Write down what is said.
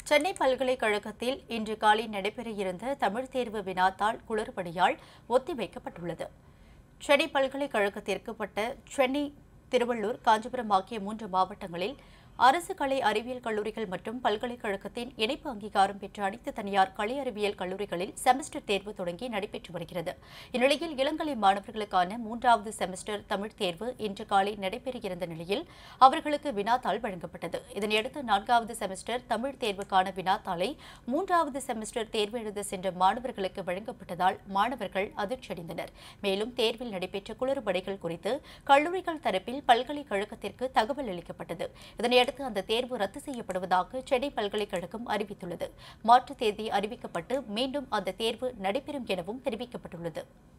சென்னை பல்கலைக்கழகத்தில் இன்று காலை நடைபெற இருந்த தமிழ் தேர்வு வினாத்தாள் குளறுபடியால் ஒத்திவைக்கப்பட்டுள்ளது சென்னை பல்கலைக்கழகத்திற்கு பட்ட சென்னை திருவள்ளூர் காஞ்சிபுரம் ஆகிய மூன்று மாவட்டங்களில் அரசு கலை அறிவியல் கல்லூரிகள் மற்றும் பல்கலைக்கழகத்தின் இணைப்பு அங்கீகாரம் பெற்ற அனைத்து தனியார் கலை அறிவியல் கல்லூரிகளில் செமஸ்டர் தேர்வு தொடங்கி நடைபெற்று வருகிறது இந்நிலையில் இளங்கலை மாணவர்களுக்கான மூன்றாவது செமஸ்டர் தமிழ் தேர்வு இன்று காலை நடைபெற இருந்த நிலையில் அவர்களுக்கு வினாத்தாள் வழங்கப்பட்டது இதனையடுத்து நான்காவது செமஸ்டர் தமிழ் தேர்வுக்கான வினாத்தாளை மூன்றாவது செமஸ்டர் தேர்வு எழுத சென்ற மாணவர்களுக்கு வழங்கப்பட்டதால் மாணவர்கள் அதிர்ச்சியடைந்தனர் மேலும் தேர்வில் நடைபெற்ற குளறுபடிகள் குறித்து கல்லூரிகள் தரப்பில் பல்கலைக்கழகத்திற்கு தகவல் அளிக்கப்பட்டது இதனையடுத்து அந்த தேர்வு ரத்து செய்யப்படுவதாக சென்னை பல்கலைக்கழகம் அறிவித்துள்ளது மாற்றுத் தேதி அறிவிக்கப்பட்டு மீண்டும் அந்த தேர்வு நடைபெறும் எனவும் தெரிவிக்கப்பட்டுள்ளது